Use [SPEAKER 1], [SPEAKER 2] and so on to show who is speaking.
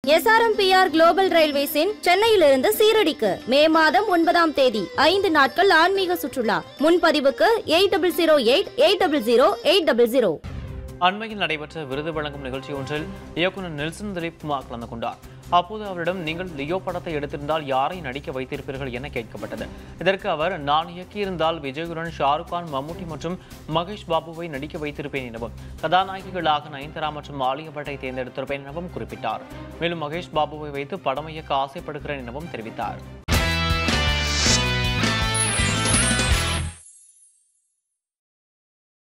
[SPEAKER 1] SRMPR global ரயில்வேஸின் சென்னையிலிருந்து சீரடிக்கு மே மாதம் ஒன்பதாம் தேதி ஐந்து நாட்கள் ஆன்மீக சுற்றுலா முன்பதிவுக்கு eight double zero eight eight double zero eight double zero
[SPEAKER 2] அண்மையில் நடைபெற்ற விருது வழங்கும் நிகழ்ச்சி ஒன்றில் இயக்குனர் நெல்சன் திலீப் குமார் கலந்து கொண்டார் அப்போது அவரிடம் நீங்கள் லியோ படத்தை எடுத்திருந்தால் யாரை நடிக்க வைத்திருப்பீர்கள் என கேட்கப்பட்டது இதற்கு அவர் நான் இயக்கியிருந்தால் விஜயுடன் ஷாருக் கான் மம்முட்டி மற்றும் மகேஷ் பாபுவை நடிக்க வைத்திருப்பேன் எனவும் கதாநாயகிகளாக நயன்தாரா மற்றும் ஆலியா பட்டை தேர்ந்தெடுத்திருப்பேன் எனவும் குறிப்பிட்டார் மேலும் மகேஷ் பாபுவை வைத்து படம் இயக்க ஆசைப்படுகிறேன் எனவும் தெரிவித்தார்